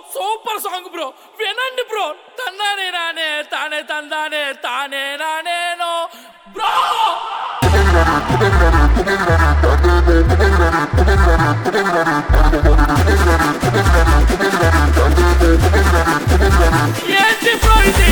Super song bro వినండి bro తన్నానే నానే తానే తందానే తానే నానేనో బ్రో ఏంటి బ్రో ఇది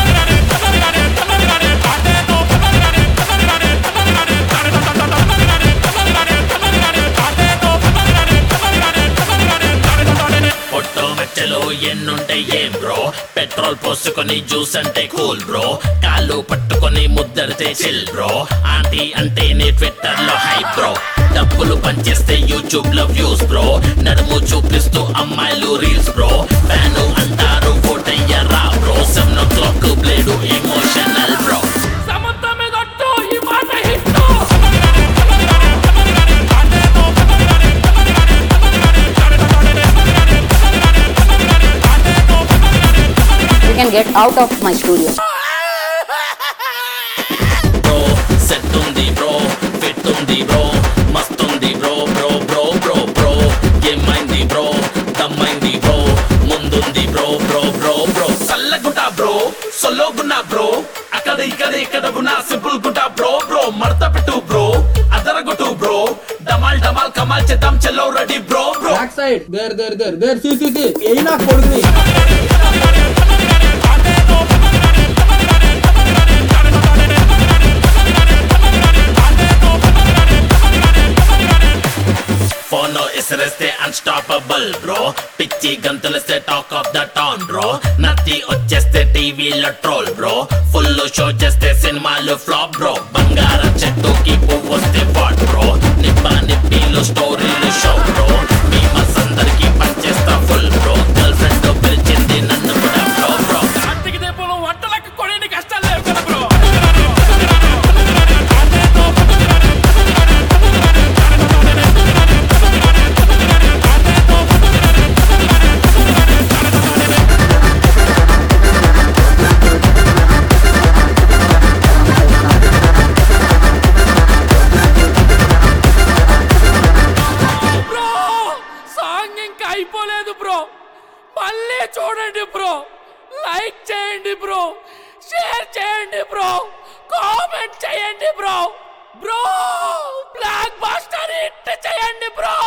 పొట్టో మెచ్చలో ఎన్నుంటే ఏం బ్రో పెట్రోల్ పోసుకొని జ్యూస్ అంటే కూల్ బ్రో కాళ్ళు పట్టుకొని ముద్దరితే చిల్ బ్రో ఆంటీ అంటే నీ ట్విట్టర్ లో హై బ్రో డబ్బులు పనిచేస్తే యూట్యూబ్ లో వ్యూస్ బ్రో నడుము చూపిస్తూ అమ్మాయిలు రీల్స్ బ్రో ఫ్యాను అంటారు ఓటయ్యరా bro seven o'clock blade emotional bro Samantha మీద ఒట్టు, ఈ మాట hit You can get out of my studio. Bro set ఉంది బ్రో ఫిట్ ఉంది బ్రో మస్తుంది bro bro bro bro bro ఏమైంది బ్రో దమ్మైంది బ్రో ముందుంది బ్రో బ్రో బ్రో బ్రో సల్లగుంటా బ్రో సొల్లోగున్నా బ్రో అక్కడ ఇక్కడ ఇక్కడ గున్నా సింపుల్ గుంటా బ్రో బ్రో మడత పెట్టు బ్రో అదరగొట్టు బ్రో డమాల్ డమాల్ కమాల్ చేద్దాం చెల్లో ready bro bro back side there there there there see see see ఏయి నా కొడుకుని ఫోన్ ఇసిరేస్తే అన్స్టాపబుల్ బ్రో పిచ్చి గంతులేస్తే talk of the town bro నత్తి వచ్చేస్తే టీవీలో ట్రోల్ బ్రో ఫుల్ షో చేస్తే సినిమాలు ఫ్లాప్ బ్రో బంగారం చెట్టుకి పువ్వు వస్తే వాట్ బ్రో నిప్ప నిప్పిలు స్టోరీలు షో బ్రో ఫేమస్ అందరికి పనిచేస్తా ఫుల్ బ్రో గర్ల్ ఫ్రెండ్ పిలిచింది నన్ను కూడా బ్రో బ్రో కార్తీక దీపంలో వంటలకు కొన్ని కష్టాలు లేవు కదా బ్రో బ్రో సాంగ్ ఇంకా అయిపోలేదు బ్రో మళ్ళీ చూడండి బ్రో లైక్ చేయండి బ్రో షేర్ చేయండి బ్రో కామెంట్ చేయండి bro bro blockbuster hit చేయండి బ్రో